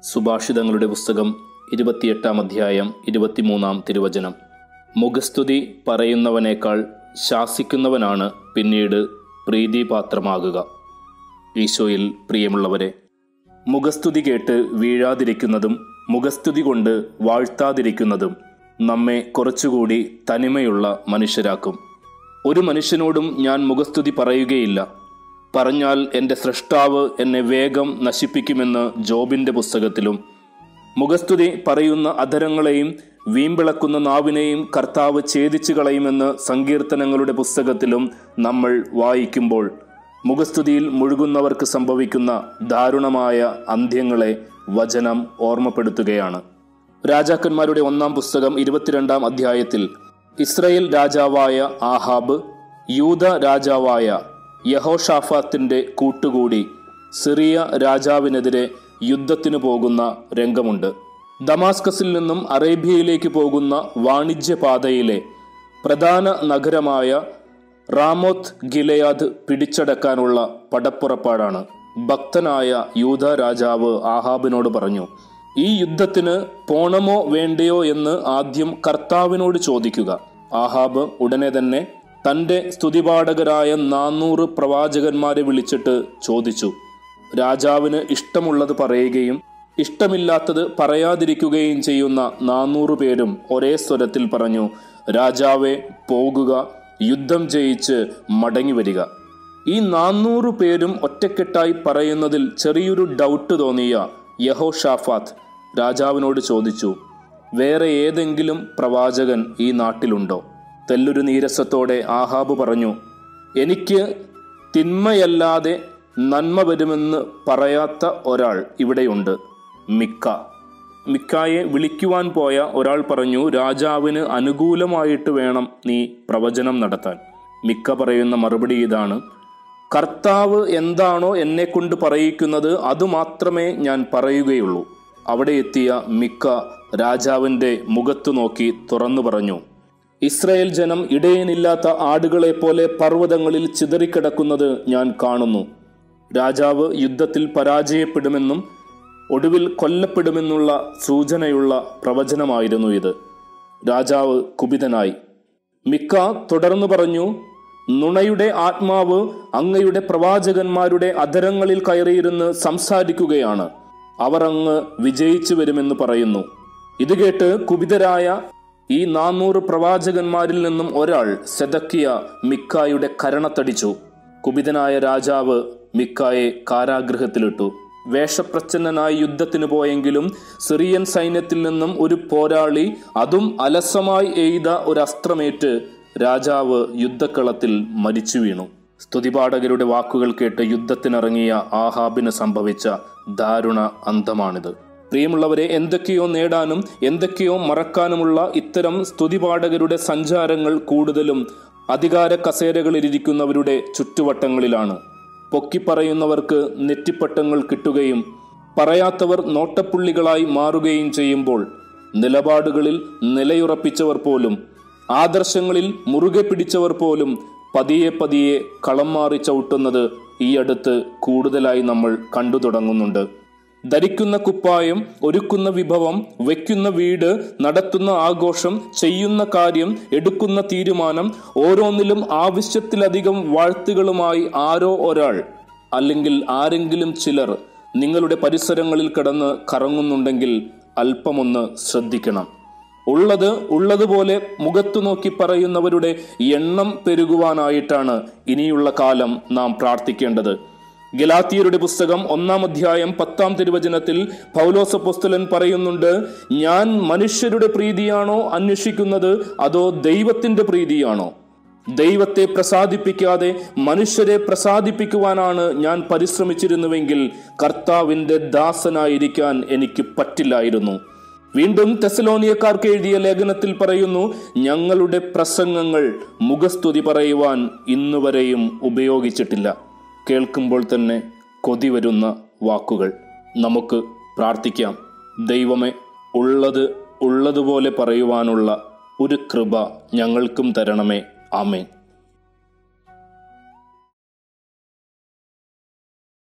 സുഭാഷിതങ്ങളുടെ പുസ്തകം ഇരുപത്തിയെട്ടാം അധ്യായം ഇരുപത്തിമൂന്നാം തിരുവചനം മുഖസ്തുതി പറയുന്നവനേക്കാൾ ശാസിക്കുന്നവനാണ് പിന്നീട് പ്രീതിപാത്രമാകുക ഈശോയിൽ പ്രിയമുള്ളവരെ മുഖസ്തുതി കേട്ട് വീഴാതിരിക്കുന്നതും മുഖസ്തുതി കൊണ്ട് വാഴ്ത്താതിരിക്കുന്നതും നമ്മെ കുറച്ചുകൂടി തനിമയുള്ള മനുഷ്യരാക്കും ഒരു മനുഷ്യനോടും ഞാൻ മുഖസ്തുതി പറയുകയില്ല പറഞ്ഞാൽ എൻ്റെ സൃഷ്ടാവ് എന്നെ വേഗം നശിപ്പിക്കുമെന്ന് ജോബിൻ്റെ പുസ്തകത്തിലും മുഖസ്തുതി പറയുന്ന അധരങ്ങളെയും വീമ്പിളക്കുന്ന നാവിനെയും കർത്താവ് ഛേദിച്ചു കളയുമെന്ന് സങ്കീർത്തനങ്ങളുടെ പുസ്തകത്തിലും നമ്മൾ വായിക്കുമ്പോൾ മുഖസ്തുതിയിൽ മുഴുകുന്നവർക്ക് സംഭവിക്കുന്ന ദാരുണമായ അന്ത്യങ്ങളെ വചനം ഓർമ്മപ്പെടുത്തുകയാണ് രാജാക്കന്മാരുടെ ഒന്നാം പുസ്തകം ഇരുപത്തിരണ്ടാം അധ്യായത്തിൽ ഇസ്രയേൽ രാജാവായ ആഹാബ് യൂത രാജാവായ യഹോഷാഫാത്തിന്റെ കൂട്ടുകൂടി സിറിയ രാജാവിനെതിരെ യുദ്ധത്തിന് പോകുന്ന രംഗമുണ്ട് ദമാസ്കസിൽ നിന്നും അറേബ്യയിലേക്ക് പോകുന്ന വാണിജ്യപാതയിലെ പ്രധാന നഗരമായ റാമോത്ത് ഗിലയാദ് പിടിച്ചടക്കാനുള്ള പടപ്പുറപ്പാടാണ് ഭക്തനായ യൂത രാജാവ് ആഹാബിനോട് പറഞ്ഞു ഈ യുദ്ധത്തിന് പോണമോ വേണ്ടയോ എന്ന് ആദ്യം കർത്താവിനോട് ചോദിക്കുക ആഹാബ് ഉടനെ തന്നെ തന്റെ സ്തുതിപാഠകരായ നാനൂറ് പ്രവാചകന്മാരെ വിളിച്ചിട്ട് ചോദിച്ചു രാജാവിന് ഇഷ്ടമുള്ളത് പറയുകയും ഇഷ്ടമില്ലാത്തത് പറയാതിരിക്കുകയും ചെയ്യുന്ന നാനൂറ് പേരും ഒരേ സ്വരത്തിൽ പറഞ്ഞു രാജാവെ പോകുക യുദ്ധം ജയിച്ച് മടങ്ങി വരിക ഈ നാനൂറ് പേരും ഒറ്റക്കെട്ടായി പറയുന്നതിൽ ചെറിയൊരു ഡൗട്ട് തോന്നിയ യഹോ ഷാഫാത്ത് രാജാവിനോട് ചോദിച്ചു വേറെ ഏതെങ്കിലും പ്രവാചകൻ ഈ നാട്ടിലുണ്ടോ തെല്ലൊരു നീരസത്തോടെ ആഹാബ് പറഞ്ഞു എനിക്ക് തിന്മയല്ലാതെ നന്മ വരുമെന്ന് പറയാത്ത ഒരാൾ ഇവിടെയുണ്ട് മിക്ക മിക്കായെ വിളിക്കുവാൻ പോയ ഒരാൾ പറഞ്ഞു രാജാവിന് അനുകൂലമായിട്ട് വേണം നീ പ്രവചനം നടത്താൻ മിക്ക പറയുന്ന മറുപടി ഇതാണ് കർത്താവ് എന്താണോ എന്നെ കൊണ്ട് പറയിക്കുന്നത് അതുമാത്രമേ ഞാൻ പറയുകയുള്ളൂ അവിടെ എത്തിയ മിക്ക രാജാവിന്റെ മുഖത്തു നോക്കി തുറന്നു പറഞ്ഞു ഇസ്രയേൽ ജനം ഇടയനില്ലാത്ത ആടുകളെ പോലെ പർവ്വതങ്ങളിൽ ചിതറിക്കിടക്കുന്നത് ഞാൻ കാണുന്നു രാജാവ് യുദ്ധത്തിൽ പരാജയപ്പെടുമെന്നും ഒടുവിൽ കൊല്ലപ്പെടുമെന്നുള്ള സൂചനയുള്ള പ്രവചനമായിരുന്നു ഇത് രാജാവ് കുപിതനായി മിക്ക തുടർന്നു പറഞ്ഞു നുണയുടെ ആത്മാവ് അങ്ങയുടെ പ്രവാചകന്മാരുടെ അധരങ്ങളിൽ കയറിയിരുന്ന് സംസാരിക്കുകയാണ് അവർ അങ്ങ് വിജയിച്ചു വരുമെന്ന് പറയുന്നു ഇത് കേട്ട് കുപിതരായ ഈ നാനൂറ് പ്രവാചകന്മാരിൽ നിന്നും ഒരാൾ സെതക്കിയ മിക്കായുടെ കരണത്തടിച്ചു കുപിതനായ രാജാവ് മിക്കായെ കാരാഗൃഹത്തിലിട്ടു വേഷപ്രച്ഛന്നനായി യുദ്ധത്തിന് പോയെങ്കിലും സിറിയൻ സൈന്യത്തിൽ നിന്നും ഒരു പോരാളി അതും അലസമായി എയ്ത ഒരു അസ്ത്രമേറ്റ് രാജാവ് യുദ്ധക്കളത്തിൽ മരിച്ചു വീണു സ്തുതിപാഠകരുടെ വാക്കുകൾ കേട്ട് യുദ്ധത്തിനിറങ്ങിയ ആഹാബിന് സംഭവിച്ച ദാരുണ അന്തമാണിത് പ്രിയമുള്ളവരെ എന്തൊക്കെയോ നേടാനും എന്തൊക്കെയോ മറക്കാനുമുള്ള ഇത്തരം സ്തുതിപാഠകരുടെ സഞ്ചാരങ്ങൾ കൂടുതലും അധികാര കസേരകളിലിരിക്കുന്നവരുടെ ചുറ്റുവട്ടങ്ങളിലാണ് പൊക്കിപ്പറയുന്നവർക്ക് നെറ്റിപ്പട്ടങ്ങൾ കിട്ടുകയും പറയാത്തവർ നോട്ടപ്പുള്ളികളായി മാറുകയും ചെയ്യുമ്പോൾ നിലപാടുകളിൽ നിലയുറപ്പിച്ചവർ പോലും ആദർശങ്ങളിൽ മുറുകെ പിടിച്ചവർ പോലും പതിയെ പതിയെ കളം മാറി ചവിട്ടുന്നത് ഈ അടുത്ത് കൂടുതലായി നമ്മൾ കണ്ടു തുടങ്ങുന്നുണ്ട് ധരിക്കുന്ന കുപ്പായം ഒരുക്കുന്ന വിഭവം വയ്ക്കുന്ന വീട് നടത്തുന്ന ആഘോഷം ചെയ്യുന്ന കാര്യം എടുക്കുന്ന തീരുമാനം ഓരോന്നിലും ആവശ്യത്തിലധികം വാഴ്ത്തുകളുമായി ആരോ ഒരാൾ അല്ലെങ്കിൽ ആരെങ്കിലും ചിലർ നിങ്ങളുടെ പരിസരങ്ങളിൽ കിടന്ന് കറങ്ങുന്നുണ്ടെങ്കിൽ അല്പമൊന്ന് ശ്രദ്ധിക്കണം ഉള്ളത് ഉള്ളതുപോലെ മുഖത്തു നോക്കി പറയുന്നവരുടെ എണ്ണം പെരുകുവാനായിട്ടാണ് ഇനിയുള്ള കാലം നാം പ്രാർത്ഥിക്കേണ്ടത് ഗലാത്തിയരുടെ പുസ്തകം ഒന്നാം അധ്യായം പത്താം തിരുവചനത്തിൽ പൗലോസ പുസ്തലൻ പറയുന്നുണ്ട് ഞാൻ മനുഷ്യരുടെ പ്രീതിയാണോ അന്വേഷിക്കുന്നത് അതോ ദൈവത്തിന്റെ പ്രീതിയാണോ ദൈവത്തെ പ്രസാദിപ്പിക്കാതെ മനുഷ്യരെ പ്രസാദിപ്പിക്കുവാനാണ് ഞാൻ പരിശ്രമിച്ചിരുന്നുവെങ്കിൽ കർത്താവിന്റെ ദാസനായിരിക്കാൻ എനിക്ക് പറ്റില്ലായിരുന്നു വീണ്ടും തെസലോനിയക്കാർക്ക് എഴുതിയ ലേഖനത്തിൽ പറയുന്നു ഞങ്ങളുടെ പ്രസംഗങ്ങൾ മുഖസ്തുതി പറയുവാൻ ഇന്നുവരെയും ഉപയോഗിച്ചിട്ടില്ല കേൾക്കുമ്പോൾ തന്നെ കൊതി വരുന്ന വാക്കുകൾ നമുക്ക് പ്രാർത്ഥിക്കാം ദൈവമേ ഉള്ളത് ഉള്ളതുപോലെ പറയുവാനുള്ള ഒരു കൃപ ഞങ്ങൾക്കും തരണമേ ആമേൻ